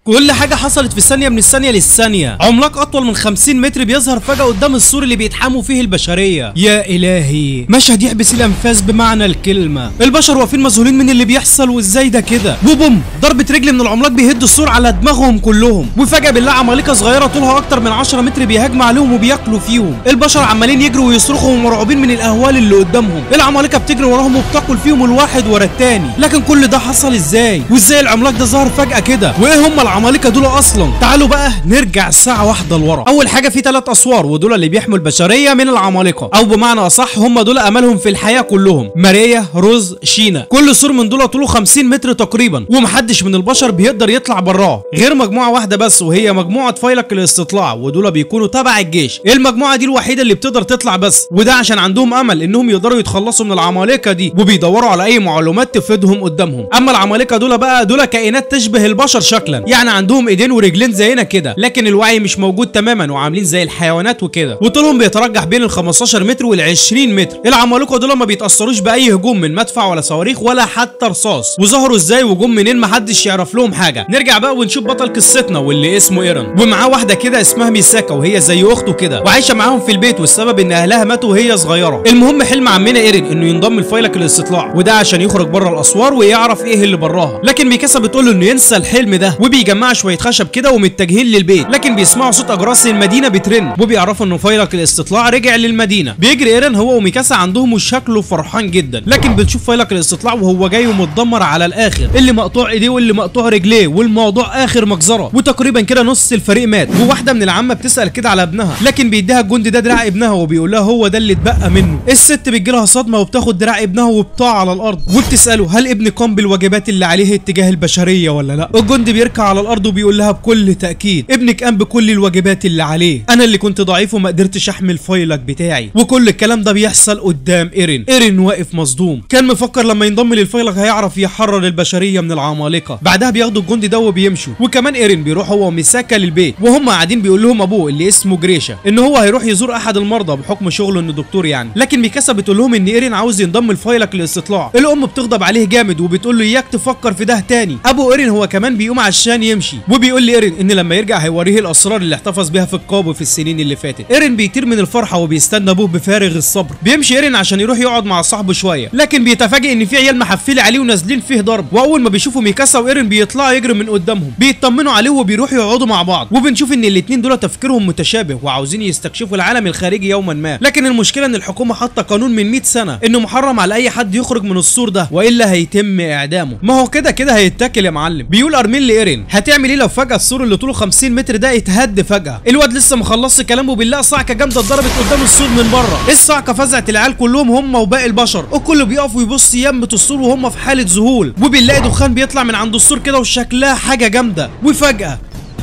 كل حاجة حصلت في ثانية من الثانية للثانية عملاق أطول من 50 متر بيظهر فجأة قدام السور اللي بيتحاموا فيه البشرية يا إلهي مشهد يحبس الأنفاس بمعنى الكلمة البشر واقفين مذهولين من اللي بيحصل وإزاي ده كده بوبوم ضربة رجل من العملاق بيهد السور على دماغهم كلهم وفجأة بنلاقي عمالقة صغيرة طولها أكتر من 10 متر بيهاجموا عليهم وبياكلوا فيهم البشر عمالين يجروا ويصرخوا ومرعوبين من الأهوال اللي قدامهم العمالقة بتجري وراهم وبتاكل فيهم الواحد ورا التاني لكن كل ده حصل إزاي وإزاي العملاق ده ظهر فجأة كده وإيه هم العمالقة دول أصلا تعالوا بقى نرجع ساعة واحدة لورا أول حاجة في ثلاث أسوار ودول اللي بيحموا البشرية من العمالقة أو بمعنى أصح هم دول أملهم في الحياة كلهم ماريا روز شينا كل سور من دول طوله 50 متر تقريبا ومحدش من البشر بيقدر يطلع براه غير مجموعة واحدة بس وهي مجموعة فيلق الاستطلاع ودول بيكونوا تبع الجيش المجموعة دي الوحيدة اللي بتقدر تطلع بس وده عشان عندهم أمل إنهم يقدروا يتخلصوا من العمالقة دي وبيدوروا على أي معلومات تفيدهم قدامهم أما العمالقة دول بقى دول كائنات تشبه البشر شكلا يعني عندهم ايدين ورجلين زينا كده لكن الوعي مش موجود تماما وعاملين زي الحيوانات وكده وطولهم بيترجح بين ال 15 متر وال 20 متر العمالقه دول ما بيتاثروش باي هجوم من مدفع ولا صواريخ ولا حتى رصاص وظهروا ازاي وجم منين محدش يعرف لهم حاجه نرجع بقى ونشوف بطل قصتنا واللي اسمه ايرن ومعاه واحده كده اسمها ميساكا وهي زي اخته كده وعايشه معاهم في البيت والسبب ان اهلها ماتوا وهي صغيره المهم حلم عمنا ايرن انه ينضم لفيلق الاستطلاع وده عشان يخرج بره الاسوار ويعرف ايه اللي براها لكن ميكاسا بتقول له انه ينسى الحلم ده وبيجمع شويه خشب كده ومتجهين للبيت لكن بيسمعوا صوت اجراس المدينه بترن وبيعرفوا انه فيلق الاستطلاع رجع للمدينه بيجري ايرن هو وميكاسا عندهم وشكله فرحان جدا لكن بنشوف فيلق الاستطلاع وهو جاي ومتدمر على الاخر اللي مقطوع ايديه واللي مقطوع رجليه والموضوع اخر مجزره وتقريبا كده نص الفريق مات وواحده من العامه بتسال كده على ابنها لكن بيديها الجندي ده دراع ابنها وبيقول لها هو ده اللي اتبقى منه الست بتجي لها صدمه وبتاخد دراع ابنها وبتقع على الارض وبتساله هل ابني قام بالواجبات اللي عليه اتجاه البشريه ولا لا الجندي بيركع على الارض وبيقول لها بكل تاكيد ابنك قام بكل الواجبات اللي عليه انا اللي كنت ضعيف وما قدرتش احمل فايلك بتاعي وكل الكلام ده بيحصل قدام ايرين ايرين واقف مصدوم كان مفكر لما ينضم للفايلق هيعرف يحرر البشريه من العمالقه بعدها بياخدوا الجندي ده وبيمشوا وكمان ايرين بيروح هو وميساكا للبيت وهم قاعدين بيقول لهم ابوه اللي اسمه جريشا ان هو هيروح يزور احد المرضى بحكم شغله انه دكتور يعني لكن ميكاسا بتقول لهم ان ايرين عاوز ينضم لفايلق الاستطلاع الام بتغضب عليه جامد وبتقول له اياك تفكر في ده تاني ابو ايرين هو كمان بيقوم عشان يمشي وبيقول لايرين ان لما يرجع هيوريه الاسرار اللي احتفظ بيها في القابو في السنين اللي فاتت ايرين بيطير من الفرحه وبيستنى ابوه بفارغ الصبر بيمشي ايرين عشان يروح يقعد مع صاحبه شويه لكن بيتفاجئ ان في عيال محفله عليه ونازلين فيه ضرب واول ما بيشوفوا ميكاسا وايرين بيطلعوا يجروا من قدامهم بيطمنوا عليه وبيروحوا يقعدوا مع بعض وبنشوف ان الاتنين دول تفكيرهم متشابه وعاوزين يستكشفوا العالم الخارجي يوما ما لكن المشكله ان الحكومه حاطه قانون من 100 سنه انه محرم على اي حد يخرج من السور ده والا هيتم اعدامه ما هو كده كده هيتاكل يا معلم بيقول ارمين لايرين هتعمل ايه لو فجاه السور اللي طوله 50 متر ده اتهد فجاه الواد لسه ما خلصش كلامه بالله صعقه جامده اتضربت قدام السور من بره الصعقه فزعت العيال كلهم هم وباقي البشر الكل بيقف ويبص يمة السور وهم في حاله ذهول وبنلاقي دخان بيطلع من عند السور كده وشكلها حاجه جامده وفجاه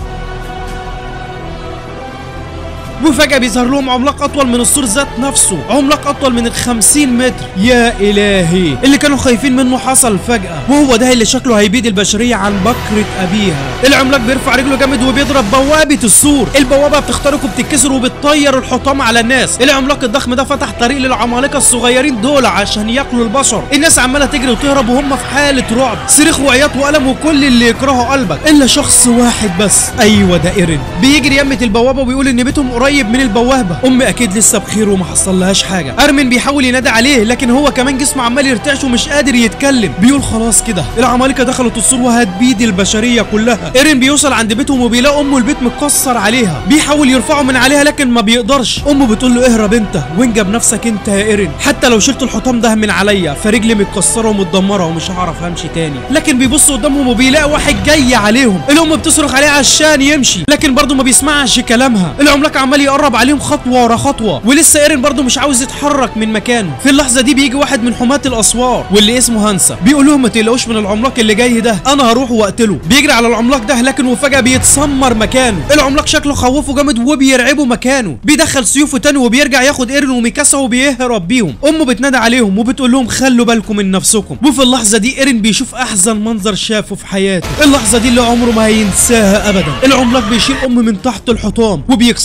وفجأة بيظهر لهم عملاق أطول من السور ذات نفسه عملاق أطول من ال 50 متر يا إلهي اللي كانوا خايفين منه حصل فجأة وهو ده اللي شكله هيبيد البشرية عن بكرة أبيها العملاق بيرفع رجله جامد وبيضرب بوابة السور البوابة بتخترق وبتتكسر وبتطير الحطام على الناس العملاق الضخم ده فتح طريق للعمالقة الصغيرين دول عشان ياكلوا البشر الناس عمالة تجري وتهرب وهم في حالة رعب صريخ وعياط وألم وكل اللي يكرهه قلبك إلا شخص واحد بس أيوة ده إيرين بيجري يمة البوابة وبيقول إن بيتهم قريب قريب من البوابه امي اكيد لسه بخير وما حصلهاش حاجه ارمن بيحاول ينادي عليه لكن هو كمان جسمه عمال يرتعش ومش قادر يتكلم بيقول خلاص كده العمالقه دخلت السور وهتبيد البشريه كلها ايرين بيوصل عند بيتهم وبيلاقي امه البيت متكسر عليها بيحاول يرفعه من عليها لكن ما بيقدرش امه بتقول له اهرب انت وانجب نفسك انت يا ايرين حتى لو شلت الحطام ده من عليا فرجلي متكسره ومتدمره ومش هعرف امشي تاني لكن بيبص قدامهم وبيلاقي واحد جاي عليهم الام بتصرخ عليه عشان يمشي لكن برضه ما بيسمعش كلامها العملاق عمال يقرب عليهم خطوه ورا خطوه ولسه ايرين برضه مش عاوز يتحرك من مكانه في اللحظه دي بيجي واحد من حماة الاسوار واللي اسمه هانسا بيقول لهم ما تقلقوش من العملاق اللي جاي ده انا هروح واقتله بيجري على العملاق ده لكن وفجاه بيتسمر مكانه العملاق شكله خوفه جامد وبيرعبه مكانه بيدخل سيوفه تاني وبيرجع ياخد ايرين وميكاسا وبيهرب بيهم امه بتنادى عليهم وبتقول لهم خلوا بالكم من نفسكم وفي اللحظه دي ايرين بيشوف احزن منظر شافه في حياته اللحظه دي اللي عمره ما هينساها ابدا العملاق بيشيل ام من تحت الحطام وبيكسرها نص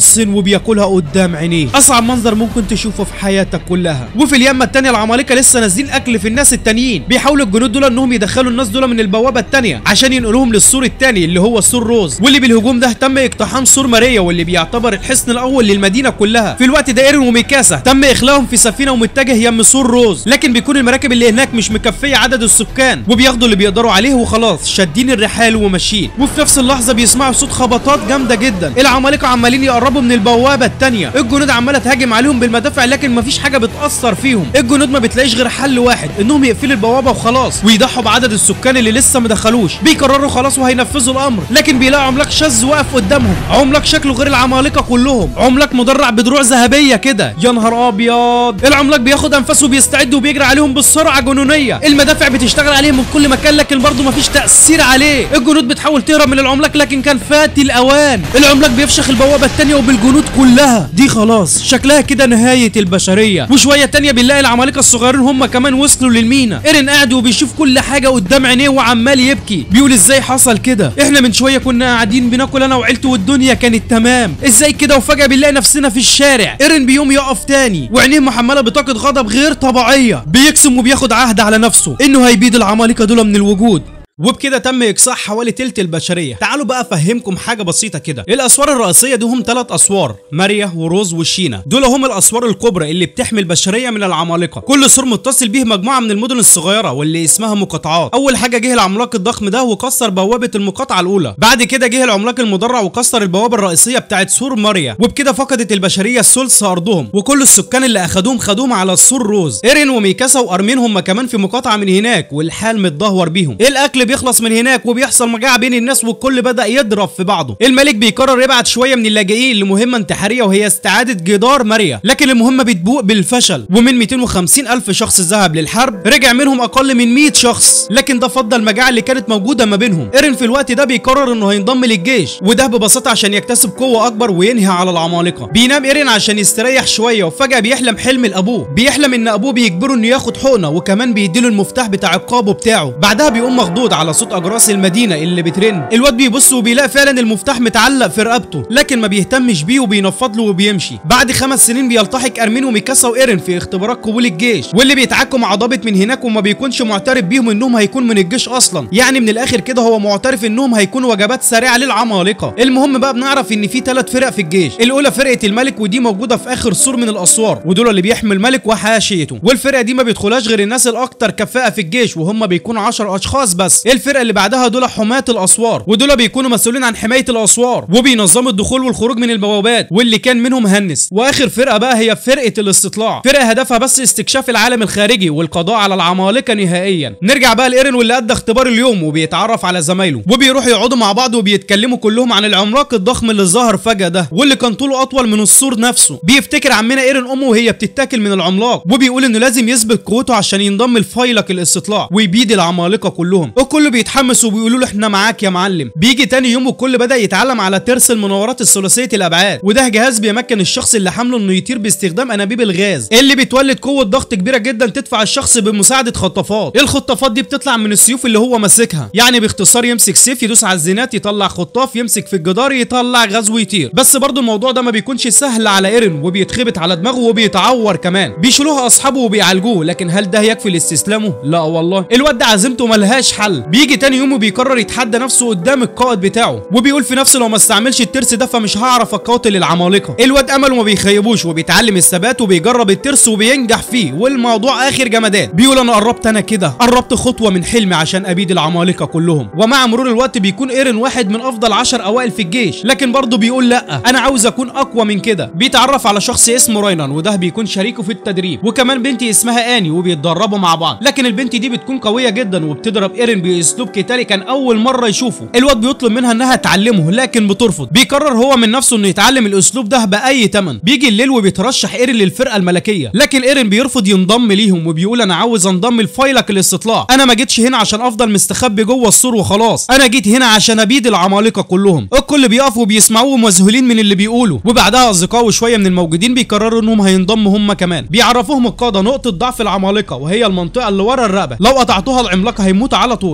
بيحصن وبياكلها قدام عينيه اصعب منظر ممكن تشوفه في حياتك كلها وفي اليمه التانيه العمالقه لسه نازلين اكل في الناس التانيين بيحاولوا الجنود دول انهم يدخلوا الناس دول من البوابه التانيه عشان ينقلوهم للسور التاني اللي هو سور روز واللي بالهجوم ده تم اقتحام سور ماريا واللي بيعتبر الحصن الاول للمدينه كلها في الوقت ده ايرين وميكاسا تم اخلاهم في سفينه ومتجه يم سور روز لكن بيكون المراكب اللي هناك مش مكفيه عدد السكان وبياخدوا اللي بيقدروا عليه وخلاص شادين الرحال وماشيين وفي نفس اللحظه بيسمعوا صوت خبطات جامده جدا العمالقه عمالين يقربوا من البوابه التانيه الجنود عماله تهاجم عليهم بالمدافع لكن مفيش حاجه بتاثر فيهم الجنود ما بتلاقيش غير حل واحد انهم يقفلوا البوابه وخلاص ويضحوا بعدد السكان اللي لسه ما دخلوش بيقرروا خلاص وهينفذوا الامر لكن بيلاقوا عملاق شاذ واقف قدامهم عملاق شكله غير العمالقه كلهم عملاق مدرع بدروع ذهبيه كده يا نهار ابيض العملاق بياخد انفاسه وبيستعد وبيجري عليهم بسرعه جنونيه المدافع بتشتغل عليه من كل مكان لكن برضه مفيش تاثير عليه الجنود بتحاول تهرب من العملاق لكن كان فات الاوان العملاق بيفشخ البوابه التانيه وبالجنود كلها دي خلاص شكلها كده نهايه البشريه وشويه تانيه بنلاقي العمالقه الصغيرين هم كمان وصلوا للمينا ايرين قاعد وبيشوف كل حاجه قدام عينيه وعمال يبكي بيقول ازاي حصل كده احنا من شويه كنا قاعدين بناكل انا وعيلتي والدنيا كانت تمام ازاي كده وفجاه بنلاقي نفسنا في الشارع ايرين بيقوم يقف تاني وعينيه محمله بطاقه غضب غير طبيعيه بيقسم وبياخد عهد على نفسه انه هيبيد العمالقه دول من الوجود وبكده تم اقصاء حوالي تلت البشريه تعالوا بقى افهمكم حاجه بسيطه كده الاسوار الرئيسيه دي هم ثلاث اسوار ماريا وروز وشينا دول هم الاسوار الكبرى اللي بتحمي البشريه من العمالقه كل سور متصل بيه مجموعه من المدن الصغيره واللي اسمها مقاطعات اول حاجه جه العملاق الضخم ده وكسر بوابه المقاطعه الاولى بعد كده جه العملاق المدرع وكسر البوابه الرئيسيه بتاعت سور ماريا وبكده فقدت البشريه ثلث ارضهم وكل السكان اللي اخدوهم خدوهم على سور روز ايرين وميكاسا وارمين هم كمان في مقاطعه من هناك والحال متدهور بيهم الاكل بيخلص من هناك وبيحصل مجاعه بين الناس والكل بدا يضرب في بعضه الملك بيقرر يبعت شويه من اللاجئين لمهمه انتحاريه وهي استعاده جدار ماريا لكن المهمه بتبوء بالفشل ومن 250 الف شخص ذهب للحرب رجع منهم اقل من 100 شخص لكن ده فضل المجاعه اللي كانت موجوده ما بينهم ايرين في الوقت ده بيقرر انه هينضم للجيش وده ببساطه عشان يكتسب قوه اكبر وينهي على العمالقه بينام ايرين عشان يستريح شويه وفجاه بيحلم حلم لابوه بيحلم ان ابوه بيجبره انه ياخد حقنه وكمان بيديله المفتاح بتاع القابو بتاعه بعدها بيقوم مخضوض على صوت اجراس المدينه اللي بترن الواد بيبص وبيلاقي فعلا المفتاح متعلق في رقبته لكن ما بيهتمش بيه وبينفض له وبيمشي بعد خمس سنين بيلتحق ارمين وميكاسا وايرين في اختبارات قبول الجيش واللي بيتعاكوا مع ضابط من هناك وما بيكونش معترف بيهم انهم هيكون من الجيش اصلا يعني من الاخر كده هو معترف انهم هيكونوا وجبات سريعه للعمالقه المهم بقى بنعرف ان في ثلاث فرق في الجيش الاولى فرقه الملك ودي موجوده في اخر سور من الاسوار ودول اللي بيحمي الملك وحاشيته والفرقه دي ما بيدخلهاش غير الناس الاكثر كفاءه في الجيش وهم بيكونوا 10 اشخاص بس الفرقه اللي بعدها دول حماة الاسوار ودول بيكونوا مسؤولين عن حمايه الاسوار وبينظموا الدخول والخروج من البوابات واللي كان منهم هنس واخر فرقه بقى هي فرقه الاستطلاع فرقه هدفها بس استكشاف العالم الخارجي والقضاء على العمالقه نهائيا نرجع بقى لايرين واللي ادى اختبار اليوم وبيتعرف على زمايله وبيروحوا يقعدوا مع بعض وبيتكلموا كلهم عن العملاق الضخم اللي ظهر فجاه ده واللي كان طوله اطول من السور نفسه بيفتكر عمنا ايرين امه وهي بتتاكل من العملاق وبيقول انه لازم يثبت قوته عشان ينضم لفيلق الاستطلاع ويبيد العمالقه كلهم الكل بيتحمس وبيقولوا له احنا معاك يا معلم بيجي تاني يوم والكل بدا يتعلم على ترس المناورات الثلاثيه الابعاد وده جهاز بيمكن الشخص اللي حامله انه يطير باستخدام انابيب الغاز اللي بتولد قوه ضغط كبيره جدا تدفع الشخص بمساعده خطافات الخطافات دي بتطلع من السيوف اللي هو ماسكها يعني باختصار يمسك سيف يدوس على الزينات يطلع خطاف يمسك في الجدار يطلع غاز ويطير بس برضه الموضوع ده ما بيكونش سهل على ايرين وبيتخبط على دماغه وبيتعور كمان بيشيلوها اصحابه وبيعالجوه لكن هل ده يكفي لاستسلامه لا والله الواد ده عزيمته ملهاش حل بيجي تاني يوم وبيقرر يتحدى نفسه قدام القائد بتاعه وبيقول في نفسه لو ما استعملش الترس ده فمش هعرف اقاتل العمالقه الواد امله ما بيخيبوش وبيتعلم الثبات وبيجرب الترس وبينجح فيه والموضوع اخر جمدان بيقول انا قربت انا كده قربت خطوه من حلمي عشان ابيد العمالقه كلهم ومع مرور الوقت بيكون ايرن واحد من افضل عشر اوائل في الجيش لكن برضه بيقول لا انا عاوز اكون اقوى من كده بيتعرف على شخص اسمه راينان وده بيكون شريكه في التدريب وكمان بنتي اسمها اني وبيتدربوا مع بعض لكن البنت دي بتكون قويه جدا وبتضرب ايرن باسلوب قتالي كان اول مره يشوفه الواد بيطلب منها انها تعلمه لكن بترفض بيقرر هو من نفسه انه يتعلم الاسلوب ده باي ثمن بيجي الليل وبيترشح ايرن للفرقه الملكيه لكن ايرن بيرفض ينضم ليهم وبيقول انا عاوز انضم لفيلق الاستطلاع انا ما جيتش هنا عشان افضل مستخبي جوه السور وخلاص انا جيت هنا عشان ابيد العمالقه كلهم الكل بيقفوا وبيسمعوه مذهولين من اللي بيقولوا وبعدها اصدقائه شويه من الموجودين بيقرروا انهم هينضموا هم كمان بيعرفوهم القاده نقطه ضعف العمالقه وهي المنطقه اللي ورا الرقبه لو قطعتوها العملاق هيموت على طول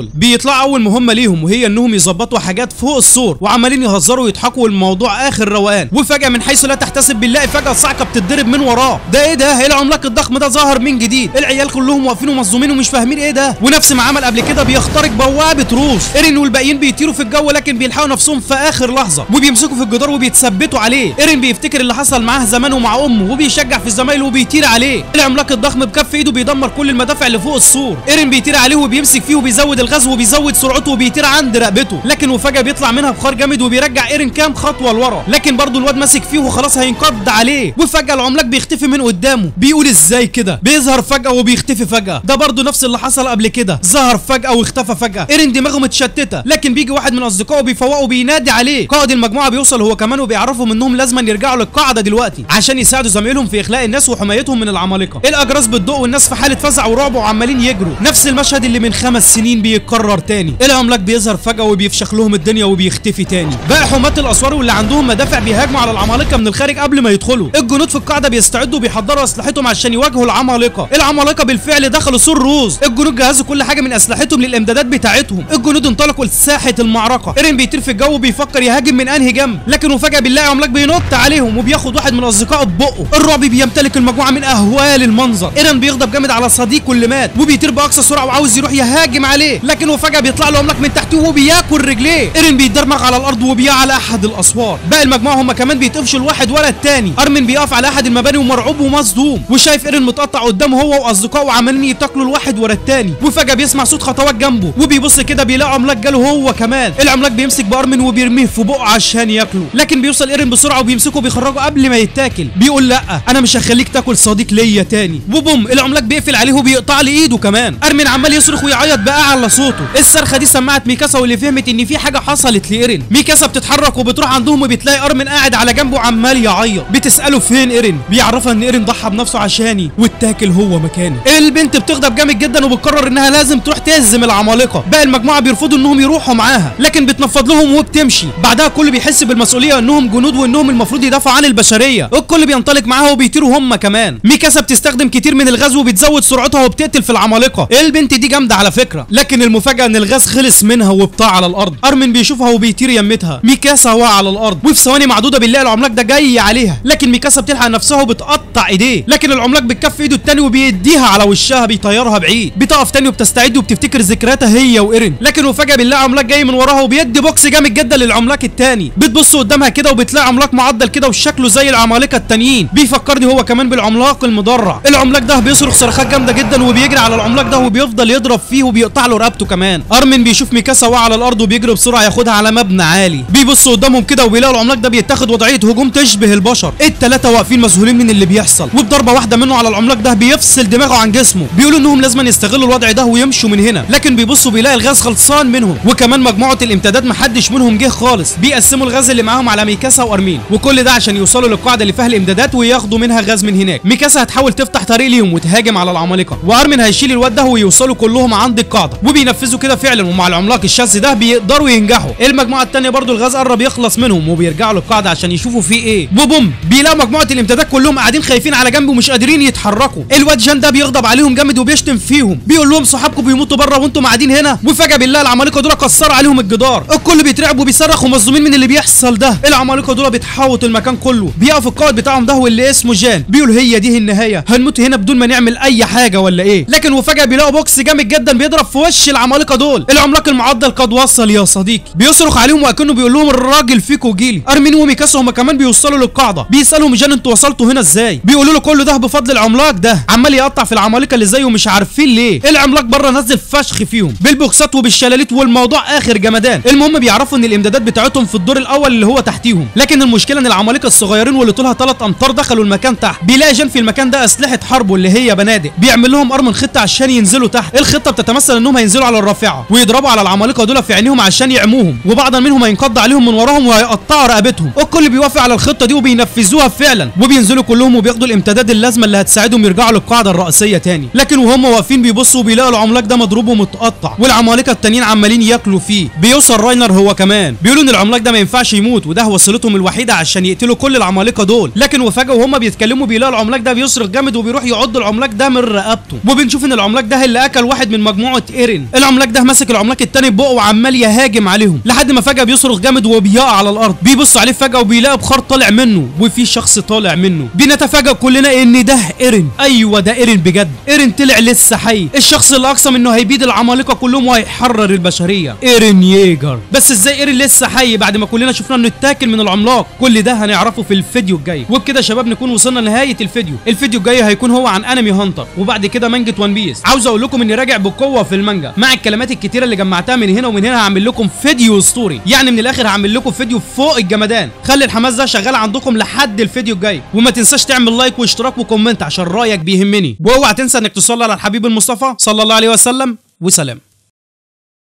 دول بيطلعوا اول مهمه ليهم وهي انهم يظبطوا حاجات فوق السور وعمالين يهزروا ويضحكوا والموضوع اخر روقان وفجاه من حيث لا تحتسب بنلاقي فجاه صعقه بتتضرب من وراه ده ايه ده ايه العملاق الضخم ده ظهر من جديد العيال كلهم واقفين ومصدومين ومش فاهمين ايه ده ونفس ما عمل قبل كده بيخترق بوابه روس ايرين والباقيين بيطيروا في الجو لكن بيلحقوا نفسهم في اخر لحظه وبيمسكوا في الجدار وبيتثبتوا عليه ايرين بيفتكر اللي حصل معاه زمان ومع امه وبيشجع في زمايله وبيطير عليه العملاق الضخم بكف ايده بيدمر كل المدافع اللي فوق السور ايرين بيطير عليه وبيمسك فيه وبيزود الغاز وبيزود سرعته وبيطير عند رقبته لكن وفجاه بيطلع منها بخار جامد وبيرجع ايرين كام خطوه لورا لكن برضه الواد ماسك فيه وخلاص هينقض عليه وفجاه العملاق بيختفي من قدامه بيقول ازاي كده بيظهر فجاه وبيختفي فجاه ده برضه نفس اللي حصل قبل كده ظهر فجاه واختفى فجاه ايرين دماغه متشتته لكن بيجي واحد من اصدقائه بيفوقه وبينادي عليه قائد المجموعه بيوصل هو كمان وبيعرفهم انهم لازم يرجعوا للقاعده دلوقتي عشان يساعدوا زمايلهم في اخلاء الناس وحمايتهم من العمالقه الاجراس بتدق والناس في حاله فزع ورعب وعمالين يجروا نفس المشهد اللي من خمس سنين بيتكرر تاني العملاق بيظهر فجاه وبيفشخ لهم الدنيا وبيختفي تاني بقى حماة الاسوار واللي عندهم مدافع بيهاجموا على العمالقه من الخارج قبل ما يدخلوا الجنود في القاعده بيستعدوا وبيحضروا اسلحتهم عشان يواجهوا العمالقه العمالقه بالفعل دخلوا سور روز الجنود جهزوا كل حاجه من اسلحتهم للامدادات بتاعتهم الجنود انطلقوا لساحه المعركه ايرين بيطير في الجو وبيفكر يهاجم من انهي جنب لكن وفجاه بنلاقي عملاق بينط عليهم وبياخد واحد من اصدقائه ببقه الرعب بيمتلك المجموعه من اهوال المنظر ايرين بيغضب جامد على صديقه اللي مات وبيطير باقصى سرعه وعاوز يروح يهاجم عليه لكن وفجاه بيطلع له عملاق من تحته وبياكل رجليه ايرين بيتدرمغ على الارض وبيقع على احد الاسوار باقي المجموعه هم كمان بيتقفشوا الواحد ورا التاني ارمن بيقف على احد المباني ومرعوب ومصدوم وشايف ايرين متقطع قدامه هو واصدقائه وعمالين يتاكلوا الواحد ورا التاني وفجاه بيسمع صوت خطوات جنبه وبيبص كده بيلاقي عملاق جاله هو كمان العملاق بيمسك بارمن وبيرميه في بقه عشان ياكله لكن بيوصل ايرين بسرعه وبيمسكه وبيخرجه قبل ما يتاكل بيقول لا انا مش هخليك تاكل صديق ليا تاني وبوم العملاق بيقفل عليه وبيقطع لي ايده كمان ارمن عمال يصرخ ويعيط باعلى صوته الصرخه دي سمعت ميكاسا واللي فهمت ان في حاجه حصلت لايرين ميكاسا بتتحرك وبتروح عندهم وبتلاقي ارمن قاعد على جنبه عمال يعيط بتساله فين ايرين بيعرفها ان ايرين ضحى بنفسه عشاني واتاكل هو مكاني البنت بتغضب جامد جدا وبتقرر انها لازم تروح تهزم العمالقه باقي المجموعه بيرفضوا انهم يروحوا معاها لكن بتنفض لهم وبتمشي بعدها الكل بيحس بالمسؤوليه انهم جنود وانهم المفروض يدافعوا عن البشريه الكل بينطلق معاها وبيطيروا هم كمان ميكاسا بتستخدم كتير من الغاز وبتزود سرعتها وبتقتل في العمالقه البنت دي جامده على فكره لكن المفاجاه ان الغاز خلص منها وبطاع على الارض ارمن بيشوفها وبيطير يمتها ميكاسا واقعه على الارض وفي ثواني معدوده بنلاقي العملاق ده جاي عليها لكن ميكاسا بتلحق نفسها وبتقطع ايديه لكن العملاق بتكف ايده التاني وبيديها على وشها بيطيرها بعيد بتقف تاني وبتستعد وبتفتكر ذكرياتها هي وايرين لكن وفجاه بنلاقي عملاق جاي من وراها وبيدي بوكس جامد جدا للعملاق التاني بتبص قدامها كده وبتلاقي عملاق معضل كده وشكله زي العمالقه التانيين بيفكرني هو كمان بالعملاق المدرع العملاق ده بيصرخ صرخات جامده جدا وبيجري على العملاق ده وبيفضل يضرب فيه وبيقطع له رقبته كمان ارمن بيشوف ميكاسا واقعه على الارض وبيجري بسرعه ياخدها على مبنى عالي بيبص قدامهم كده وبيلاقوا العملاق ده بيتاخد وضعيه هجوم تشبه البشر التلاته واقفين مذهولين من اللي بيحصل وبضربه واحده منه على العملاق ده بيفصل دماغه عن جسمه بيقولوا انهم لازم يستغلوا الوضع ده ويمشوا من هنا لكن بيبصوا بيلاقي الغاز خلصان منهم وكمان مجموعه الامدادات محدش منهم جه خالص بيقسموا الغاز اللي معاهم على ميكاسا وارمين وكل ده عشان يوصلوا للقاعده اللي فيها الامدادات وياخدوا منها غاز من هناك ميكاسا هتحاول تفتح طريق ليهم وتهاجم على العمالقه وارمين هيشيل الواد ده ويوصلوا كلهم عند القاعده وبينفذوا كده فعلا ومع العملاق الشاذ ده بيقدروا ينجحوا المجموعه الثانيه برضو الغاز قرب يخلص منهم وبيرجعوا للقاعده عشان يشوفوا في ايه وبوم بيلاقوا مجموعه الامدادات كلهم قاعدين خايفين على جنب ومش قادرين يتحركوا الواد جان ده بيغضب عليهم جامد وبيشتم فيهم بيقول لهم صحابكم بيموتوا بره وانتم قاعدين هنا وفجاه بالله العمالقه دول كسروا عليهم الجدار الكل بيترعب وبيصرخ ومصدومين من اللي بيحصل ده العمالقه دول بتحوط المكان كله بيقف القائد بتاعهم ده واللي اسمه جان بيقول هي دي النهايه هنموت هنا بدون ما نعمل اي حاجه ولا ايه لكن وفجاه بيلاقوا بوكس جامد جدا بيضرب في وش العمالقه دول العملاق المعضل قد وصل يا صديقي بيصرخ عليهم وكانه بيقول لهم الراجل فيكو جيلي ارمين وميكاسا هم كمان بيوصلوا للقاعده بيسالهم جان انتوا وصلتوا هنا ازاي بيقولوا له كل ده بفضل العملاق ده عمال يقطع في العمالقه اللي زيه مش عارفين ليه العملاق بره نزل فشخ فيهم بالبوكسات وبالشلاليت والموضوع اخر جمدان المهم بيعرفوا ان الامدادات بتاعتهم في الدور الاول اللي هو تحتيهم لكن المشكله ان العمالقه الصغيرين واللي طولها 3 امتار دخلوا المكان تحت بيلاقي جان في المكان ده اسلحه حرب واللي هي بنادق بيعمل لهم ارمن خطه عشان ينزلوا تحت الخطه بتتمثل انهم هينزلوا على الرافعه ويضربوا على العمالقه دول في عينيهم عشان يعموهم وبعضا منهم هينقض عليهم من وراهم وهيقطعوا رقبتهم الكل بيوافق على الخطه دي وبينفذوها فعلا وبينزلوا كلهم وبياخدوا الامدادات اللازمه اللي هتساعدهم يرجعوا للقاعده الرئيسيه تاني لكن وهم واقفين بيبصوا بيلاقوا العملاق ده مضروب ومتقطع والعمالقه التانيين عمالين ياكلوا فيه بيوصل راينر هو كمان بيقولوا ان العملاق ده ما ينفعش يموت وده وسيلتهم الوحيده عشان يقتلوا كل العمالقه دول لكن وفجاه وهم بيتكلموا بيلاقوا العملاق ده بيصرخ جامد وبيروح يعض العملاق ده من رقبته وبنشوف ان العملاق ده اللي اكل واحد من مجموعه ايرين العملاق ده ماسك العملاق التاني ببقه وعمال يهاجم عليهم لحد ما فجاه بيصرخ جامد وبيقع على الارض بيبص عليه فجاه وبيلاقي بخار طالع منه وفي شخص طالع منه بنتفاجئ كلنا ان ده ايرن ايوه ده ايرن بجد ايرن طلع لسه حي الشخص اللي اقسم انه هيبيد العمالقه كلهم وهيحرر البشريه ايرن ييجر بس ازاي ايرن لسه حي بعد ما كلنا شفنا انه اتاكل من العملاق كل ده هنعرفه في الفيديو الجاي وبكده يا شباب نكون وصلنا لنهايه الفيديو الفيديو الجاي هيكون هو عن انمي هانتر وبعد كده مانجا وان بيس عاوز اقول لكم اني راجع بقوه في المانجا مع الكلمات الكتيره اللي جمعتها من هنا ومن هنا هعمل لكم فيديو اسطوري يعني من الاخر هعمل لكم فيديو فوق الجمدان خلي الحماس ده شغال عندكم لحد الفيديو الجاي وما تنساش تعمل لايك واشتراك وكومنت عشان رايك بيهمني واوعى تنسى انك تصلي على الحبيب المصطفى صلى الله عليه وسلم وسلام